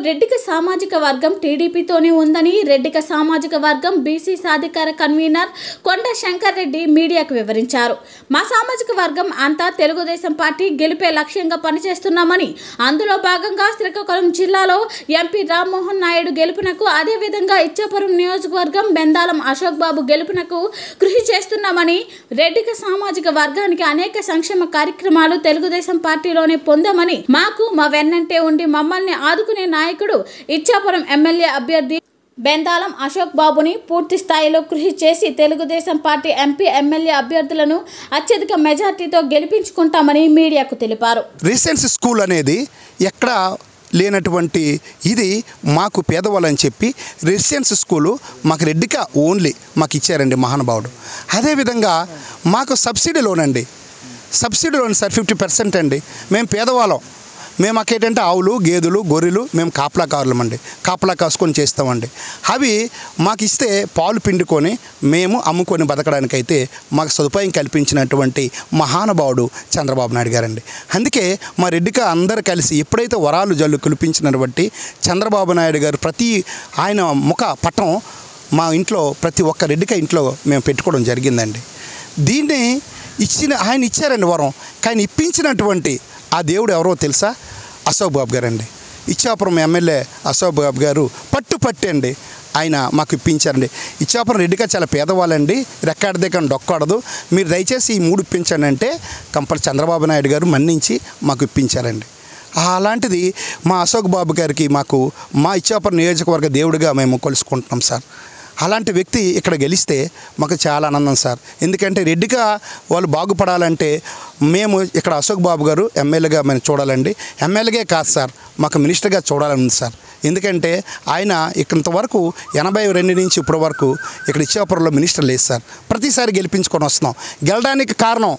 రెడ్డిక సామాజిక వర్గం టీడీపీతోనే ఉందని రెడ్డిక సామాజిక వర్గం బీసీ సాధికార కన్వీనర్ కొండ శంకర్ రెడ్డి మీడియాకు వివరించారు మా సామాజిక వర్గం అంతా తెలుగుదేశం పార్టీ గెలిపే లక్ష్యంగా పనిచేస్తున్నామని అందులో భాగంగా శ్రీకాకుళం జిల్లాలో ఎంపీ రామ్మోహన్ నాయుడు గెలుపునకు అదేవిధంగా ఇచ్చాపురం నియోజకవర్గం బెందాలం అశోక్ బాబు గెలుపునకు కృషి చేస్తున్నామని రెడ్డిక సామాజిక వర్గానికి అనేక సంక్షేమ కార్యక్రమాలు తెలుగుదేశం పార్టీలోనే పొందామని మాకు మా వెన్నంటే ఉండి మమ్మల్ని ఆదుకునే నాయకుడు ఇచ్చాపురం ఎమ్మెల్యే అభ్యర్థి బెందాలం అశోక్ బాబుని పూర్తి స్థాయిలో కృషి చేసి తెలుగుదేశం పార్టీ ఎంపీ ఎమ్మెల్యే అభ్యర్థులను అత్యధిక మెజార్టీతో గెలిపించుకుంటామని మీడియాకు తెలిపారు రీసెన్స్ స్కూల్ అనేది ఎక్కడ లేనటువంటి ఇది మాకు పేదవాళ్ళని చెప్పి రెసిడెన్స్ స్కూలు మాకు రెడ్డిక ఓన్లీ మాకు ఇచ్చారండి మహానుభావుడు అదేవిధంగా మాకు సబ్సిడీ లోన్ అండి subsidy loan sir fifty percent అండి మేము పేదవాళ్ళం మేము మాకేంటంటే ఆవులు గేదెలు గొర్రెలు మేము కాపలా కావాలమండి కాపలా కాసుకొని చేస్తామండి అవి మాకు ఇస్తే పాలు పిండుకొని మేము అమ్ముకొని బతకడానికైతే మాకు సదుపాయం కల్పించినటువంటి మహానుభావుడు చంద్రబాబు నాయుడు గారండి అందుకే మా రెడ్డిక అందరు కలిసి ఎప్పుడైతే వరాలు జల్లు కులిపించినటువంటి చంద్రబాబు నాయుడు గారు ప్రతి ఆయన ముఖ పటం మా ఇంట్లో ప్రతి ఒక్క రెడ్డిక ఇంట్లో మేము పెట్టుకోవడం జరిగిందండి దీన్ని ఇచ్చిన ఆయన ఇచ్చారండి వరం కానీ ఇప్పించినటువంటి ఆ దేవుడు ఎవరో తెలుసా అశోక్ బాబు గారండి ఇచ్చాపురం ఎమ్మెల్యే అశోక్ బాబు గారు పట్టు పట్టండి ఆయన మాకు ఇప్పించారండి ఇచ్చాపురం రెడ్డిగా చాలా పేదవాళ్ళండి రెక్కాడ దగ్గర డొక్కడదు మీరు దయచేసి ఈ మూడు ఇప్పించండి అంటే కంపల్ చంద్రబాబు నాయుడు గారు మన్నించి మాకు ఇప్పించారండి అలాంటిది మా అశోక్ బాబు గారికి మాకు మా ఇచ్చాపురం నియోజకవర్గ దేవుడిగా మేము కొలుసుకుంటున్నాం సార్ అలాంటి వ్యక్తి ఇక్కడ గెలిస్తే మాకు చాలా ఆనందం సార్ ఎందుకంటే రెడ్డిగా వాళ్ళు బాగుపడాలంటే మేము ఇక్కడ అశోక్ బాబు గారు ఎమ్మెల్యేగా మేము చూడాలండి ఎమ్మెల్యేగా కాదు సార్ మాకు మినిస్టర్గా చూడాలని ఉంది సార్ ఎందుకంటే ఆయన ఇంతవరకు ఎనభై రెండు నుంచి ఇప్పటి వరకు ఇక్కడ ఇచ్చాపురంలో మినిస్టర్ లేదు సార్ ప్రతిసారి గెలిపించుకొని వస్తున్నాం గెలడానికి కారణం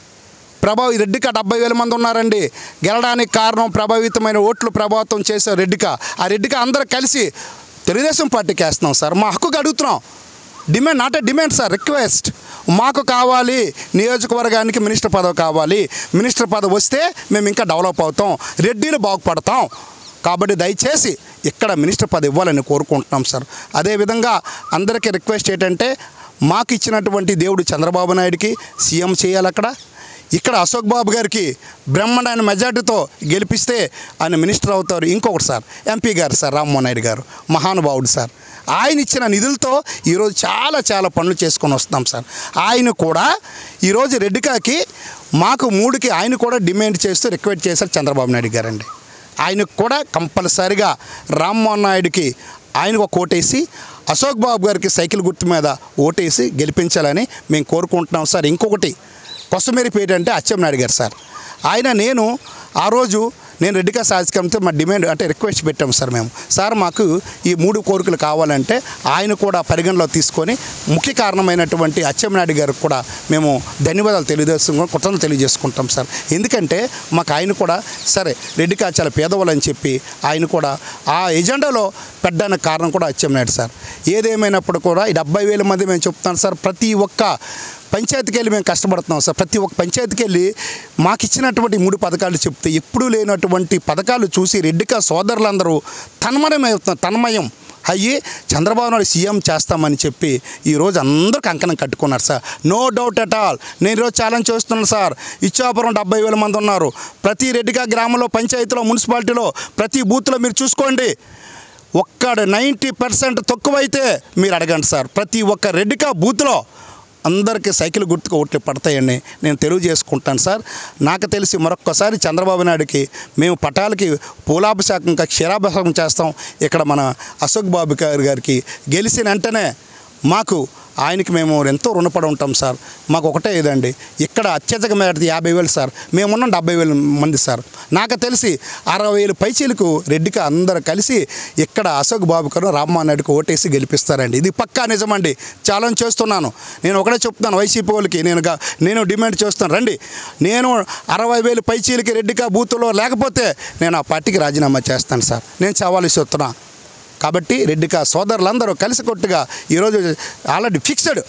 ప్రభావ ఈ రెడ్డిక డెబ్బై వేల మంది ఉన్నారండి గెలడానికి కారణం ప్రభావితమైన ఓట్లు ప్రభావితం చేసే రెడ్డిక ఆ రెడ్డిక అందరూ కలిసి తెలుగుదేశం పార్టీకి వేస్తున్నాం సార్ మా హక్కుగా అడుగుతున్నాం demand not a demand sir request మాకు కావాలి నియోజకవర్గానికి మినిస్టర్ పదవి కావాలి మినిస్టర్ పదవి వస్తే మేము ఇంకా డెవలప్ అవుతాం రెడ్డిలు బాగుపడతాం కాబట్టి దయచేసి ఇక్కడ మినిస్టర్ పదవి ఇవ్వాలని కోరుకుంటున్నాం సార్ అదేవిధంగా అందరికీ రిక్వెస్ట్ ఏంటంటే మాకు ఇచ్చినటువంటి దేవుడు చంద్రబాబు నాయుడికి సీఎం చేయాలి అక్కడ ఇక్కడ అశోక్ బాబు గారికి బ్రహ్మాండమైన మెజార్టీతో గెలిపిస్తే ఆయన మినిస్టర్ అవుతారు ఇంకొకటి సార్ ఎంపీ గారు సార్ రామ్మోహన్ నాయుడు గారు మహానుభావుడు సార్ ఆయన ఇచ్చిన నిధులతో ఈరోజు చాలా చాలా పనులు చేసుకొని వస్తాం సార్ ఆయన కూడా ఈరోజు రెడ్డికాకి మాకు మూడుకి ఆయన కూడా డిమాండ్ చేస్తూ రిక్వెస్ట్ చేశారు చంద్రబాబు నాయుడు గారండి ఆయనకు కూడా కంపల్సరిగా రామ్మోహన్ నాయుడికి ఆయనకు ఒక ఓటేసి అశోక్ బాబు గారికి సైకిల్ గుర్తు మీద ఓటేసి గెలిపించాలని మేము కోరుకుంటున్నాం సార్ ఇంకొకటి కొసమేరిపేట అంటే అచ్చెన్నాయుడు గారు సార్ ఆయన నేను ఆ రోజు నేను రెడ్డిగా సాధికంతో మా డిమాండ్ అంటే రిక్వెస్ట్ పెట్టాము సార్ మేము సార్ మాకు ఈ మూడు కోరికలు కావాలంటే ఆయన కూడా పరిగణలో తీసుకొని ముఖ్య కారణమైనటువంటి అచ్చెన్నాయుడు గారికి కూడా మేము ధన్యవాదాలు తెలియజేసుకుని కుట్రలు తెలియజేసుకుంటాం సార్ ఎందుకంటే మాకు ఆయన కూడా సరే రెడ్డిగా చాలా పేదవాళ్ళని చెప్పి ఆయన కూడా ఆ ఎజెండాలో పెట్టడానికి కారణం కూడా అచ్చెన్నాయుడు సార్ ఏదేమైనప్పుడు కూడా ఈ డెబ్బై వేల మంది మేము చెప్తాను సార్ ప్రతి ఒక్క పంచాయతీకి వెళ్ళి మేము కష్టపడుతున్నాం సార్ ప్రతి ఒక్క పంచాయతీకి వెళ్ళి మాకు ఇచ్చినటువంటి మూడు పథకాలు చెప్తే ఎప్పుడూ లేనటువంటి పథకాలు చూసి రెడ్డిక సోదరులందరూ తన్మయం అవుతున్నారు తన్మయం అయ్యి చంద్రబాబు నాయుడు సీఎం చేస్తామని చెప్పి ఈరోజు అందరూ కంకణం కట్టుకున్నారు sir no doubt at all నేను ఈరోజు ఛాలెంజ్ చేస్తున్నాను సార్ ఇచ్చాపురం డెబ్బై వేల మంది ఉన్నారు ప్రతి రెడ్డిగా గ్రామంలో పంచాయతీలో మున్సిపాలిటీలో ప్రతి బూత్లో మీరు చూసుకోండి ఒక్కడ నైంటీ పర్సెంట్ తక్కువైతే మీరు అడగండి సార్ ప్రతి ఒక్క రెడ్డికా బూత్లో అందరికీ సైకిల్ గుర్తుకు ఓట్లు పడతాయని నేను తెలియజేసుకుంటాను సార్ నాకు తెలిసి మరొక్కసారి చంద్రబాబు నాయుడుకి మేము పటాలకి పూలాభిషేకం ఇంకా క్షీరాభిషేకం చేస్తాం ఇక్కడ మన అశోక్ బాబు గారి గారికి గెలిచిన వెంటనే మాకు ఆయనకి మేము ఎంతో రుణపడి ఉంటాం సార్ మాకు ఒకటే ఇదండి ఇక్కడ అత్యధిక మేర యాభై వేలు సార్ మేమున్నాం డెబ్బై వేల మంది సార్ నాకు తెలిసి అరవై వేలు పైచీలకు రెడ్డికి అందరూ కలిసి ఇక్కడ అశోక్ బాబు గారు రామ్మోహన్ నాయుడుకి ఓటేసి గెలిపిస్తారండి ఇది పక్కా నిజమండి ఛాలెంజ్ చేస్తున్నాను నేను ఒకటే చెప్తున్నాను వైసీపీ వాళ్ళకి నేను గా- నేను డిమాండ్ చేస్తాను రండి నేను అరవై వేలు పైచీలకి రెడ్డిగా బూత్లో లేకపోతే నేను ఆ పార్టీకి రాజీనామా చేస్తాను సార్ నేను సవాలు ఇస్తున్నా కాబట్టి రెడ్డిక సోదరులందరూ కలిసి కొట్టుగా ఈరోజు already fixed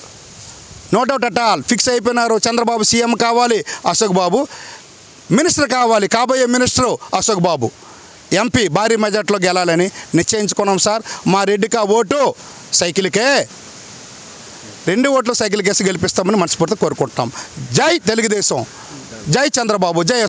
no doubt at all fix అయిపోయినారు చంద్రబాబు సీఎం కావాలి అశోక్ బాబు మినిస్టర్ కావాలి కాబోయే మినిస్టర్ అశోక్ బాబు ఎంపీ భారీ మెజార్టీలో గెలాలని నిశ్చయించుకున్నాం సార్ మా రెడ్డికా ఓటు సైకిల్కే రెండు ఓట్లు సైకిల్ కేసి గెలిపిస్తామని మనస్ఫూర్తిగా కోరుకుంటున్నాం జై తెలుగుదేశం జై చంద్రబాబు జై